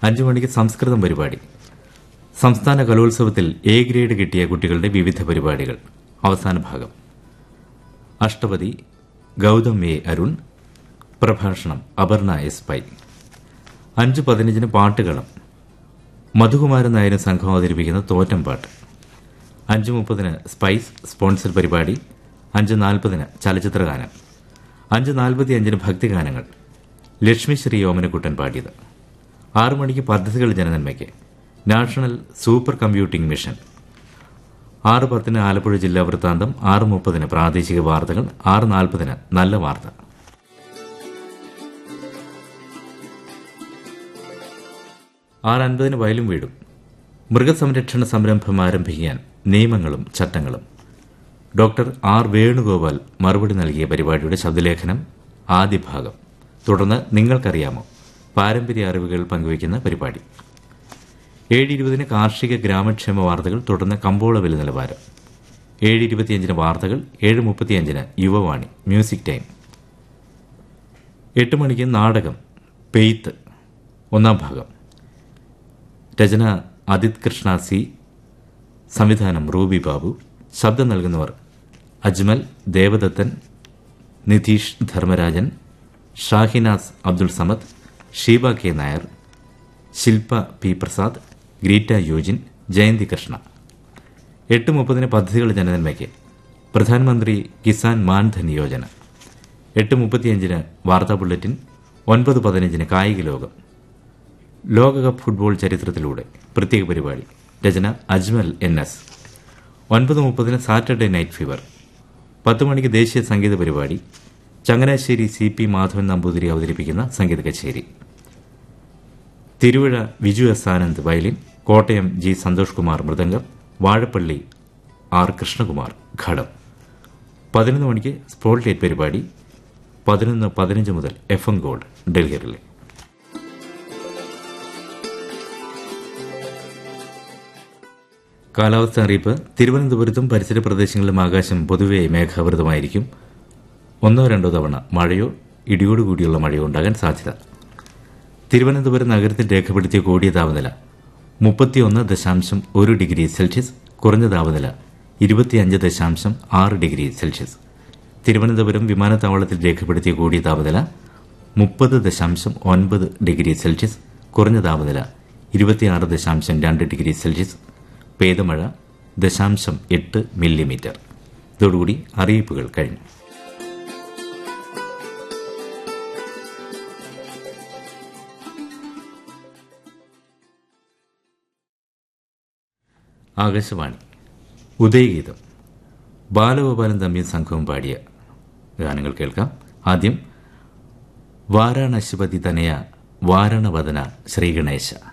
അഞ്ചു മണിക്ക് സംസ്കൃതം പരിപാടി സംസ്ഥാന കലോത്സവത്തിൽ എ ഗ്രേഡ് കിട്ടിയ കുട്ടികളുടെ വിവിധ പരിപാടികൾ അവസാന ഭാഗം അഷ്ടപതി ഗൗതം എ അരുൺ പ്രഭാഷണം അപർണ എസ് പൈ അഞ്ച് പതിനഞ്ചിന് പാട്ടുകളം മധുകുമാരൻ നായരും സംഘം അവതരിപ്പിക്കുന്ന തോറ്റംപാട്ട് അഞ്ച് മുപ്പതിന് സ്പൈസ് സ്പോൺസർ പരിപാടി അഞ്ച് നാൽപ്പതിന് ചലച്ചിത്രഗാനം അഞ്ച് നാൽപ്പത്തി അഞ്ചിന് ഭക്തിഗാനങ്ങൾ ലക്ഷ്മി ശ്രീ ഓമനക്കുട്ടൻ പാടിയത് ആറു മണിക്ക് പദ്ധതികൾ ജനനന്മയ്ക്ക് നാഷണൽ സൂപ്പർ കമ്പ്യൂട്ടിംഗ് മിഷൻ ആറ് പത്തിന് ആലപ്പുഴ ജില്ലാ വൃത്താന്തം ആറ് മുപ്പതിന് പ്രാദേശിക വാർത്തകൾ ആറ് നാൽപ്പതിന് നല്ല വാർത്ത ആറ് അൻപതിന് വയലും വീടും മൃഗസംരക്ഷണ സംരംഭം ആരംഭിക്കാൻ നിയമങ്ങളും ചട്ടങ്ങളും ഡോക്ടർ ആർ വേണുഗോപാൽ മറുപടി നൽകിയ പരിപാടിയുടെ ശബ്ദലേഖനം ആദ്യ ഭാഗം തുടർന്ന് നിങ്ങൾക്കറിയാമോ പാരമ്പര്യ അറിവുകൾ പങ്കുവയ്ക്കുന്ന പരിപാടി ഏഴ് ഇരുപതിന് കാർഷിക ഗ്രാമക്ഷേമ വാർത്തകൾ തുടർന്ന് കമ്പോള വില നിലവാരം ഏഴ് ഇരുപത്തിയഞ്ചിന് വാർത്തകൾ ഏഴ് മുപ്പത്തിയഞ്ചിന് യുവവാണി മ്യൂസിക് ടൈം എട്ട് മണിക്ക് നാടകം പെയ്ത്ത് ഒന്നാം ഭാഗം രചന അദിത് കൃഷ്ണ സി സംവിധാനം റൂബി ബാബു ശബ്ദം നൽകുന്നവർ അജ്മൽ ദേവദത്തൻ നിതീഷ് ധർമ്മരാജൻ ഷാഹിനാസ് അബ്ദുൾ സമദ് ഷീബ കെ നായർ ശില്പ പി പ്രസാദ് ഗ്രീറ്റ യോജിൻ ജയന്തി കൃഷ്ണ എട്ട് മുപ്പതിന് പദ്ധതികൾ ജനനന്മയ്ക്ക് പ്രധാനമന്ത്രി കിസാൻ മാൻധൻ യോജന എട്ട് മുപ്പത്തിയഞ്ചിന് വാർത്താ ബുള്ളറ്റിൻ ഒൻപത് പതിനഞ്ചിന് കായിക ലോകം ലോകകപ്പ് ഫുട്ബോൾ ചരിത്രത്തിലൂടെ പ്രത്യേക പരിപാടി രചന അജ്മൽ എൻ എസ് ഒൻപത് മുപ്പതിന് സാറ്റർഡേ നൈറ്റ് ഫീവർ പത്ത് മണിക്ക് ദേശീയ സംഗീത പരിപാടി ചങ്ങനാശ്ശേരി സി പി മാധവൻ നമ്പൂതിരി അവതരിപ്പിക്കുന്ന സംഗീത കച്ചേരി Thiruvazha Viju S Anand violin Kottayam G Santhosh Kumar mridangam Vazhappally R Krishnakumar ghatam പതിനൊന്ന് മണിക്ക് സ്പോട്ട്ലൈറ്റ് പരിപാടി പതിനൊന്ന് പതിനഞ്ച് മുതൽ എഫ് എം ഗോൾഡ് ഡൽഹിയിലെ കാലാവസ്ഥ അറിയിപ്പ് തിരുവനന്തപുരത്തും പരിസര പ്രദേശങ്ങളിലും ആകാശം പൊതുവെ മേഘാവൃതമായിരിക്കും ഒന്നോ രണ്ടോ തവണ മഴയോ ഇടിയോടുകൂടിയുള്ള മഴയോ ഉണ്ടാകാൻ സാധ്യത തിരുവനന്തപുരം നഗരത്തിൽ രേഖപ്പെടുത്തിയ കൂടിയ താപനില മുപ്പത്തിയൊന്ന് ദശാംശം ഒരു ഡിഗ്രി സെൽഷ്യസ് കുറഞ്ഞ താപനില ഇരുപത്തിയഞ്ച് ദശാംശം ആറ് ഡിഗ്രി സെൽഷ്യസ് തിരുവനന്തപുരം വിമാനത്താവളത്തിൽ രേഖപ്പെടുത്തിയ കൂടിയ താപനില മുപ്പത് ദശാംശം ഒൻപത് ഡിഗ്രി സെൽഷ്യസ് കുറഞ്ഞ താപനില ഇരുപത്തിയാറ് ദശാംശം രണ്ട് ഡിഗ്രി സെൽഷ്യസ് പെയ്ത മഴ ദശാംശം എട്ട് മില്ലിമീറ്റർ ഇതോടുകൂടി അറിയിപ്പുകൾ കഴിഞ്ഞു ആകാശവാണി ഉദയഗീതം ബാലഗോപാലൻ തമ്മിയും സംഘവും പാടിയ ഗാനങ്ങൾ കേൾക്കാം ആദ്യം വാരാണശിപതി തനയ വാരണവദന ശ്രീഗണേശ